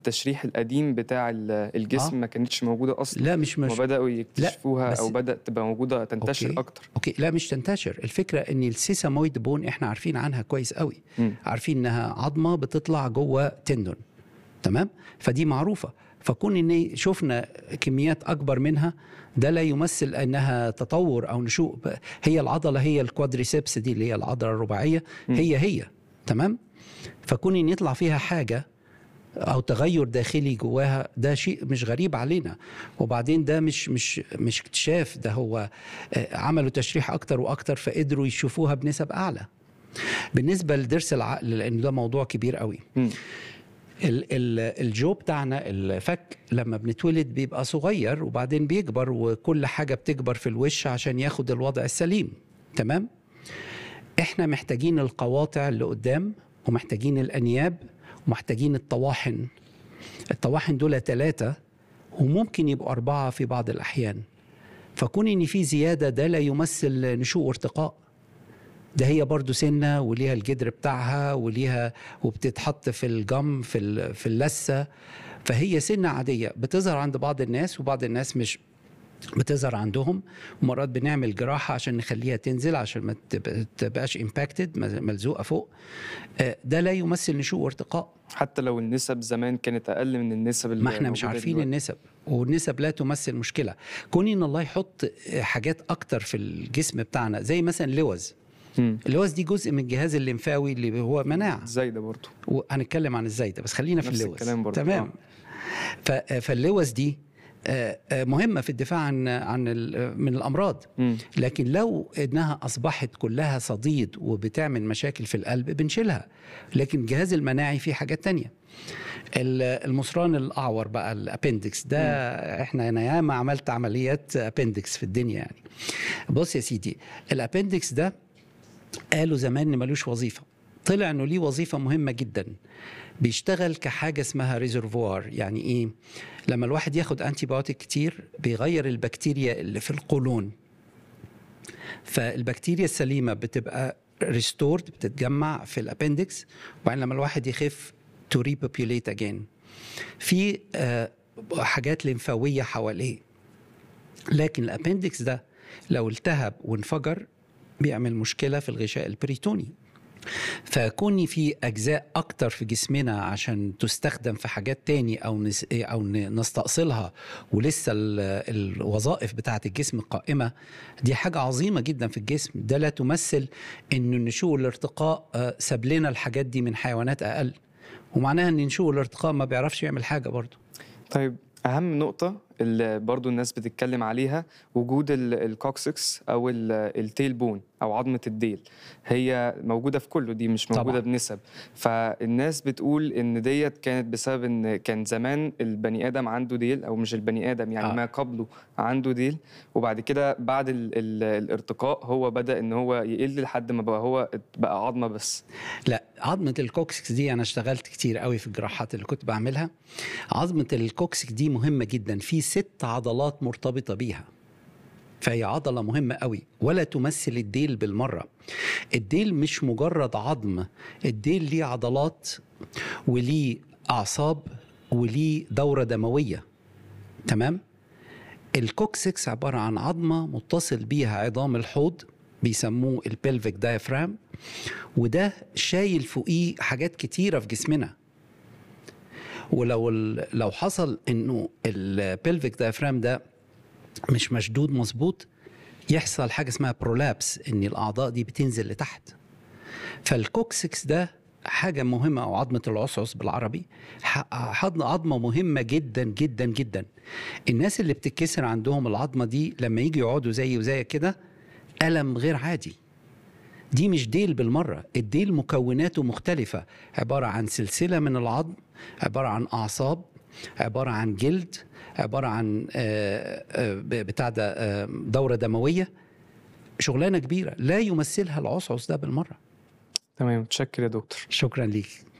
التشريح القديم بتاع ال- الجسم آه. ما كانتش موجودة أصلا لا مش مش هما بدأوا يكتشفوها بس- أو بدأت تبقى موجودة تنتشر أوكي. أكتر اوكي لا مش تنتشر الفكره ان السيسامويد بون احنا عارفين عنها كويس قوي مم. عارفين انها عظمه بتطلع جوه تندون تمام فدي معروفه فكون ان شفنا كميات اكبر منها ده لا يمثل انها تطور او نشوء ب- هي العضله هي الكوادريسبس دي اللي هي العضله الرباعيه مم. هي هي تمام فكون ان يطلع فيها حاجه او تغير داخلي جواها ده شيء مش غريب علينا وبعدين ده مش مش مش اكتشاف ده هو آه، عملوا تشريح اكتر واكتر فقدروا يشوفوها بنسب اعلى بالنسبه لضرس العقل لان ده موضوع كبير قوي مم. ال- ال- الجو بتاعنا الفك لما بنتولد بيبقى صغير وبعدين بيكبر وكل حاجه بتكبر في الوش عشان ياخد الوضع السليم تمام احنا محتاجين القواطع اللي قدام ومحتاجين الانياب ومحتاجين الطواحن الطواحن دول ثلاثه وممكن يبقوا اربعه في بعض الاحيان فكون ان في زياده ده لا يمثل نشوء وارتقاء ده هي برضو سنة وليها الجدر بتاعها وليها وبتتحط في الجم في ال- في اللثة فهي سنة عادية بتظهر عند بعض الناس وبعض الناس مش بتظهر عندهم ومرات بنعمل جراحة عشان نخليها تنزل عشان ما تبقى- تبقاش امباكتد ملزوقة فوق آه، ده لا يمثل نشوء وارتقاء حتى لو النسب زمان كانت أقل من النسب اللي ما احنا مش موجودة عارفين دلوقتي. النسب والنسب لا تمثل مشكلة كون ان الله يحط حاجات اكتر في الجسم بتاعنا زي مثلا اللوز مم. اللوز دي جزء من الجهاز الليمفاوي اللي هو مناعة زي ده برضه وهنتكلم عن الزايدة بس خلينا في نفس اللوز الكلام برضه، تمام آه. ف- فاللوز دي آه، آه، مهمة في الدفاع عن عن ال- من الأمراض مم. لكن لو انها اصبحت كلها صديد وبتعمل مشاكل في القلب بنشيلها لكن الجهاز المناعي فيه حاجات تانية ال- المصران الاعور بقى الابندكس ده احنا انا ياما عملت عمليات ابندكس في الدنيا يعني بص يا سيدي الابندكس ده قالوا زمان ان ملوش وظيفه طلع انه ليه وظيفه مهمه جدا بيشتغل كحاجه اسمها ريزرفوار يعني ايه لما الواحد ياخد انتي بايوتيك كتير بيغير البكتيريا اللي في القولون فالبكتيريا السليمه بتبقى ريستورد بتتجمع في الابندكس وبعدين لما الواحد يخف تو ريبوبيوليت اجين في آه، حاجات لمفاويه حواليه لكن الابندكس ده لو التهب وانفجر بيعمل مشكله في الغشاء البريتوني فكوني في اجزاء اكتر في جسمنا عشان تستخدم في حاجات تاني او نس او ن- نستأصلها ولسه ال- الوظائف بتاعه الجسم قائمه دي حاجه عظيمه جدا في الجسم ده لا تمثل ان النشوء والارتقاء آه، ساب لنا الحاجات دي من حيوانات اقل ومعناها ان النشوء والارتقاء ما بيعرفش يعمل حاجه برضه طيب أهم نقطة اللي برضو الناس بتتكلم عليها وجود ال- الكوكسكس أو ال- التيل بون أو عظمة الديل هي موجودة في كله دي مش موجودة طبعاً. بنسب فالناس بتقول إن ديت كانت بسبب إن كان زمان البني آدم عنده ديل أو مش البني آدم يعني آه. آه. ما قبله عنده ديل وبعد كده بعد ال ال الارتقاء هو بدأ إن هو يقل لحد ما بقى هو بقى عظمة بس لا عظمة الكوكسكس دي أنا اشتغلت كتير قوي في الجراحات اللي كنت بعملها عظمة الكوكسكس دي مهمة جدا في ست عضلات مرتبطة بيها فهي عضلة مهمة قوي ولا تمثل الديل بالمرة الديل مش مجرد عظم الديل ليه عضلات وليه أعصاب وليه دورة دموية تمام الكوكسكس عبارة عن عظمة متصل بيها عظام الحوض بيسموه البلفيك دايفرام وده شايل فوقيه حاجات كتيرة في جسمنا ولو ال- لو حصل انه البلفيك دايفرام ده مش مشدود مظبوط يحصل حاجه اسمها برولابس ان الاعضاء دي بتنزل لتحت فالكوكسكس ده حاجة مهمة أو عظمة العصعص بالعربي ح- حضن عظمة مهمة جدا جدا جدا الناس اللي بتتكسر عندهم العظمة دي لما يجي يقعدوا زي وزي كده ألم غير عادي دي مش ديل بالمرة الديل مكوناته مختلفة عبارة عن سلسلة من العظم عبارة عن أعصاب عبارة عن جلد عبارة عن آه، آه، بتاع ده آه، دورة دموية شغلانة كبيرة لا يمثلها العصعص ده بالمرة تمام متشكر يا دكتور شكرا ليك